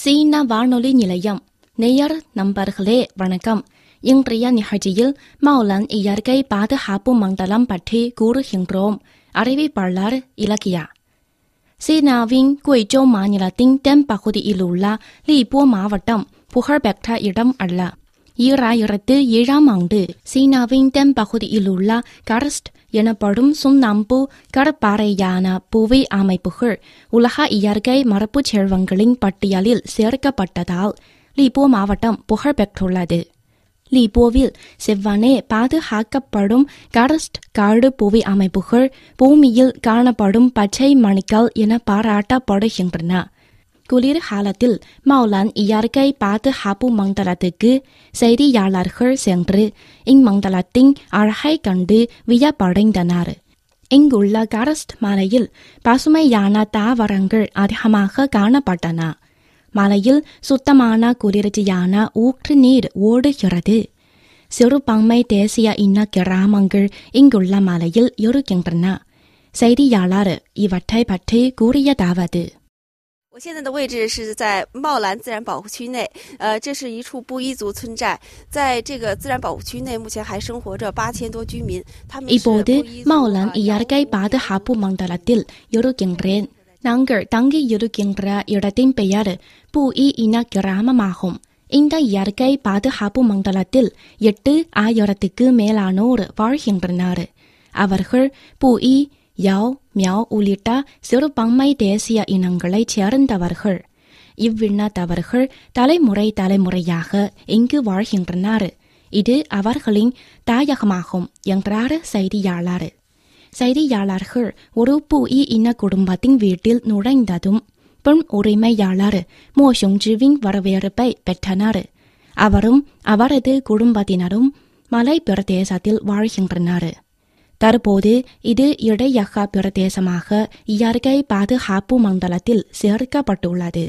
சீனா வானொலி நிலையம் நேயர் நண்பர்களே வணக்கம் இன்றைய நிகழ்ச்சியில் மௌலன் இயற்கை பாதுகாப்பு மண்டலம் பற்றி கூறுகின்றோம் அறிவிப்பாளர் இலக்கியா சீனாவின் குய்ஜோ மாநிலத்தின் தென் பகுதியில் உள்ள லீபோ மாவட்டம் புகழ்பெற்ற இடம் அல்ல ஈராயிரத்து ஏழாம் ஆண்டு சீனாவின் தென் பகுதியில் உள்ள கரஸ்ட் எனப்படும் சுண்ணாம்பு கடற்பாறையான புவி அமைப்புகள் உலக இயற்கை மரபுச் செல்வங்களின் பட்டியலில் சேர்க்கப்பட்டதால் லீபோ மாவட்டம் புகழ்பெற்றுள்ளது லீபோவில் செவ்வனே பாதுகாக்கப்படும் கரஸ்ட் காடு புவி அமைப்புகள் பூமியில் காணப்படும் பச்சை மணிகள் என பாராட்டப்படுகின்றன குளிர்காலத்தில் மௌலான் இயற்கை பாதுகாப்பு மண்டலத்துக்கு செய்தியாளர்கள் சென்று இம்மண்டலத்தின் அழகை கண்டு வியப்படைந்தனர் இங்குள்ள கரஸ்ட் மலையில் பசுமையான தாவரங்கள் அதிகமாக காணப்பட்டன மலையில் சுத்தமான குளிர்ச்சியான ஊற்று நீர் ஓடுகிறது சிறுபான்மை தேசிய இன கிராமங்கள் இங்குள்ள மலையில் இருக்கின்றன செய்தியாளர் இவற்றை பற்றி கூறியதாவது 我现在的位置是在茂兰自然保护区内，呃，这是一处布依族村寨，在这个自然保护区内，目前还生活着八千多居民，他们是 இப்போது 布依族 மௌலன் 啊 இயற்கை பாதுகாப்பு மண்டலத்தில் இருக்கின்றேன் நாங்கள் தங்கியிருக்கின்ற இடத்தின் பெயர் பூஇ இன கிராமமாகும் இந்த இயற்கை பாதுகாப்பு மண்டலத்தில் எட்டு ஆயிரத்துக்கு மேலானோர் வாழ்கின்றனர் அவர்கள் பூஇ யாவ் மியாவ் உள்ளிட்ட சிறுபான்மை தேசிய இனங்களைச் சேர்ந்தவர்கள் இவ்விண்ணத்தவர்கள் தலைமுறை தலைமுறையாக இங்கு வாழ்கின்றனர் இது அவர்களின் தாயகமாகும் என்றார் செய்தியாளர் செய்தியாளர்கள் ஒரு புஇ இன குடும்பத்தின் வீட்டில் நுழைந்ததும் பெண் உரிமையாளர் மோ ஷுங்ஜுவின் வரவேற்பை பெற்றனர் அவரும் அவரது குடும்பத்தினரும் மலை பிரதேசத்தில் வாழ்கின்றனர் தற்போது இது இடையக பிரதேசமாக இயற்கை பாதுகாப்பு மண்டலத்தில் சேர்க்கப்பட்டுள்ளது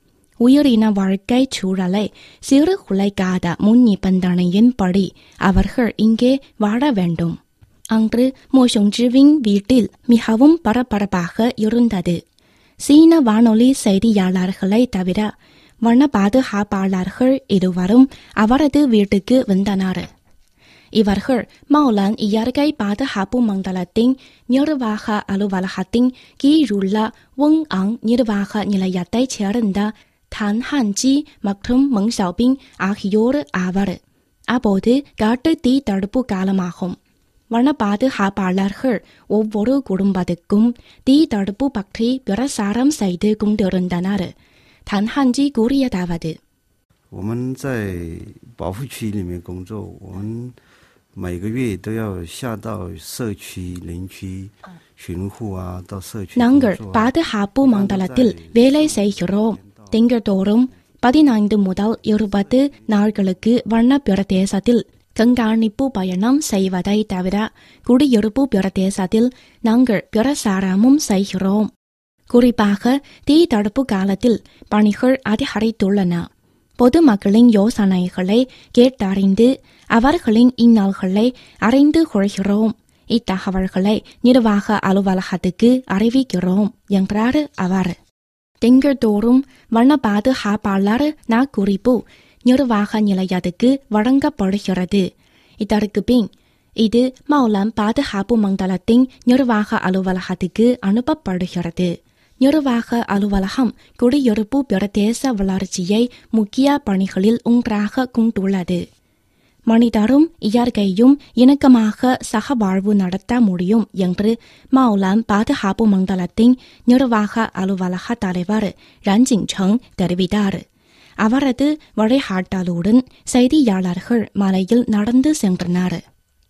உயிரின வாழ்க்கை சூழலை சீர்குலைக்காத முன் நிபந்தனையின்படி அவர்கள் இங்கே வாழ வேண்டும் அன்று மோஷுங்ஜுவின் வீட்டில் மிகவும் பரபரப்பாக இருந்தது சீன வானொலி செய்தியாளர்களை தவிர வன பாதுகாப்பாளர்கள் இருவரும் அவரது வீட்டுக்கு வந்தனர் இவர்கள் மௌலான் இயற்கை பாதுகாப்பு மண்டலத்தின் நிர்வாக அலுவலகத்தின் கீழுள்ள ஒங் ஆங் நிர்வாக நிலையத்தைச் சேர்ந்த தான் ஹான்ஜி மற்றும் மெங் ஷாபிங் ஆகியோர் ஆவர் அப்போது காட்டு தீ தடுப்பு காலமாகும் வன பாதுகாப்பாளர்கள் ஒவ்வொரு குடும்பத்துக்கும் தீ தடுப்பு பற்றி பிரசாரம் செய்து கொண்டிருந்தனர் தான் ஹான்ஜி கூறியதாவது 我们在保护区里面工作，我们每个月都要下到社区、邻区巡护啊，到社区工 நாங்கள் 作啊。 பாதுகாப்பு மண்டலத்தில் வேலை செய்கிறோம் திங்கள்தோறும் பதினைந்து முதல் இருபது நாட்களுக்கு வண்ண பிரதேசத்தில் கண்காணிப்பு பயணம் செய்வதை தவிர குடியிருப்பு பிரதேசத்தில் நாங்கள் பிரசாரமும் செய்கிறோம் குறிப்பாக தீ தடுப்பு காலத்தில் பணிகள் அதிகரித்துள்ளன பொதுமக்களின் யோசனைகளை கேட்டறிந்து அவர்களின் இன்னல்களை அறிந்து கொள்கிறோம் இத்தகவல்களை நிர்வாக அலுவலகத்துக்கு அறிவிக்கிறோம் என்றார் அவர் திங்கள்தோறும் வன பாதுகாப்பாளர் நாக்குறிப்பு நிர்வாக நிலையத்துக்கு வழங்கப்படுகிறது இதற்கு பின் இது மௌலம் பாதுகாப்பு மண்டலத்தின் நிர்வாக அலுவலகத்துக்கு அனுப்பப்படுகிறது நிர்வாக அலுவலகம் குடியிருப்பு பிரதேச வளர்ச்சியை முக்கிய பணிகளில் ஒன்றாக கொண்டுள்ளது மனிதரும் இயற்கையும் இணக்கமாக சகவாழ்வு நடத்த முடியும் என்று மௌலான் பாதுகாப்பு மண்டலத்தின் நிர்வாக அலுவலக தலைவர் ரஞ்சிங்சங் தெரிவித்தார் அவரது வழிகாட்டலுடன் செய்தியாளர்கள் மலையில் நடந்து சென்றனர்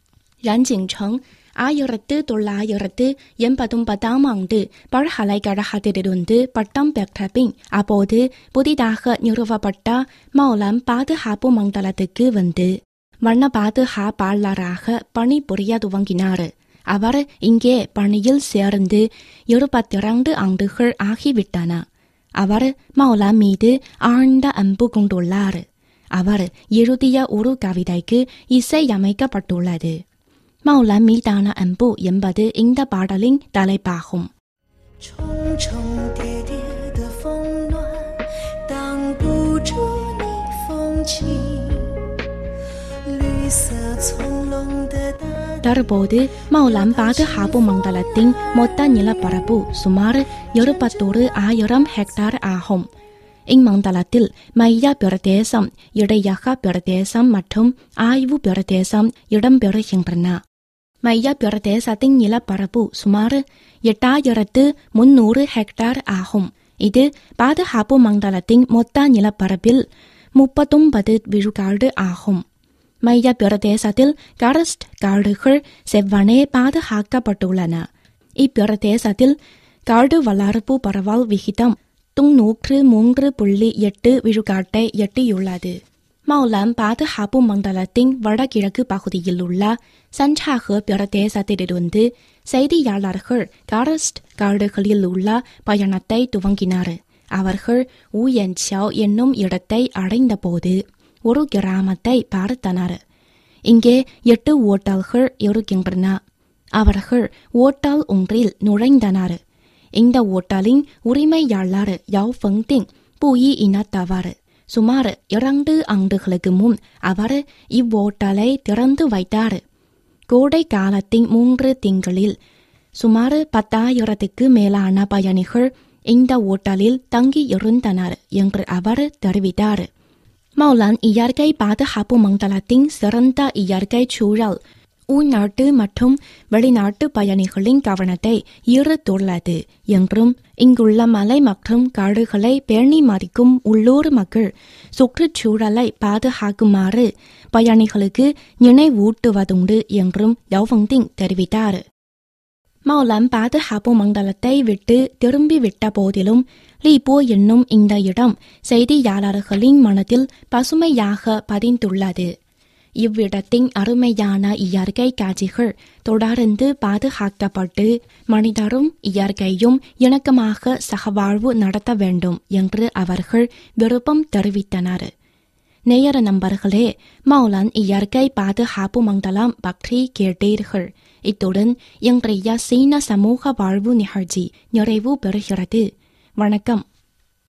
ரஞ்சிங்சங் ஆயிரத்து தொள்ளாயிரத்து எண்பத்தொன்பதாம் ஆண்டு பல்கலைக்கழகத்திலிருந்து பட்டம் பெற்ற பின் அப்போது புதிதாக நிறுவப்பட்ட மௌலம் பாதுகாப்பு மண்டலத்துக்கு வந்து வண்ண பாதுகாப்பாளராக பணிபுரிய துவங்கினார் அவர் இங்கே பணியில் சேர்ந்து இருபத்திரண்டு ஆண்டுகள் ஆகிவிட்டன அவர் மௌலா மீது ஆழ்ந்த அன்பு கொண்டுள்ளார் அவர் எழுதிய ஒரு கவிதைக்கு இசையமைக்கப்பட்டுள்ளது மௌலா மீதான அன்பு என்பது இந்த பாடலின் தலைப்பாகும் 重重叠叠的风暖，当祝你风景，绿色葱茏的大地。 தற்போது மௌலான் பாதுகாப்பு மண்டலத்தின் மொத்த நிலப்பரப்பு சுமார் இருபத்தோரு ஆயிரம் ஹெக்டார் ஆகும் இம்மண்டலத்தில் மைய பிரதேசம் இடையக பிரதேசம் மற்றும் ஆய்வு பிரதேசம் இடம்பெறுகின்றன மைய பிரதேசத்தின் நிலப்பரப்பு சுமார் எட்டாயிரத்து முன்னூறு ஹெக்டார் ஆகும் இது பாதுகாப்பு மண்டலத்தின் மொத்த நிலப்பரப்பில் முப்பத்தொன்பது விழுக்காடு ஆகும் மைய பிரதேசத்தில் கரஸ்ட் காடுகள் செவ்வனே பாதுகாக்கப்பட்டுள்ளன இப்பிரதேசத்தில் காடு வளர்ப்பு பரவல் விகிதம் தொன்னூற்று மூன்று புள்ளி எட்டு விழுக்காட்டை எட்டியுள்ளது மௌலான் பாதுகாப்பு மண்டலத்தின் வடகிழக்கு பகுதியில் உள்ள சன்சாக பிரதேசத்திலிருந்து செய்தியாளர்கள் காரஸ்ட் காடுகளில் உள்ள பயணத்தை துவங்கினர் அவர்கள் ஊயன்சியாவ் என்னும் இடத்தை அடைந்தபோது ஒரு கிராமத்தை பார்த்தனர் இங்கே எட்டு ஓட்டல்கள் இருக்கின்றன அவர்கள் ஓட்டல் ஒன்றில் நுழைந்தனர் இந்த ஓட்டலின் உரிமையாளர் யாவ் ஃபெங்டிங் புயி இனத்தவர் சுமார் இரண்டு ஆண்டுகளுக்கு முன் அவர் இவ்வோட்டலை திறந்து வைத்தார் கோடை காலத்தின் மூன்று திங்களில் சுமார் பத்தாயிரத்துக்கு மேலான பயணிகள் இந்த ஓட்டலில் தங்கியிருந்தனர் என்று அவர் தெரிவித்தார் மௌலான் இயற்கை பாதுகாப்பு மண்டலத்தின் சிறந்த இயற்கை சூழல் உள்நாட்டு மற்றும் வெளிநாட்டு பயணிகளின் கவனத்தை ஈர்த்துள்ளது என்றும் இங்குள்ள மலை மற்றும் காடுகளை பேணி மதிக்கும் உள்ளூர் மக்கள் சுற்றுச்சூழலை பாதுகாக்குமாறு பயணிகளுக்கு நினைவூட்டுவதுண்டு என்றும் யவுவங்டிங் தெரிவித்தார் மௌலான் பாதுகாப்பு மண்டலத்தை விட்டு திரும்பிவிட்ட போதிலும் லீபோ என்னும் இந்த இடம் செய்தியாளர்களின் மனதில் பசுமையாக பதிந்துள்ளது இவ்விடத்தின் அருமையான இயற்கை காட்சிகள் தொடர்ந்து பாதுகாக்கப்பட்டு மனிதரும் இயற்கையும் இணக்கமாக சகவாழ்வு நடத்த வேண்டும் என்று அவர்கள் விருப்பம் தெரிவித்தனர் நேயர நண்பர்களே மௌலான் இயற்கை பாதுகாப்பு மண்டலம் பற்றி கேட்டீர்கள் இத்துடன் இன்றைய சீன சமூக வாழ்வு நிகழ்ச்சி நிறைவு பெறுகிறது வணக்கம்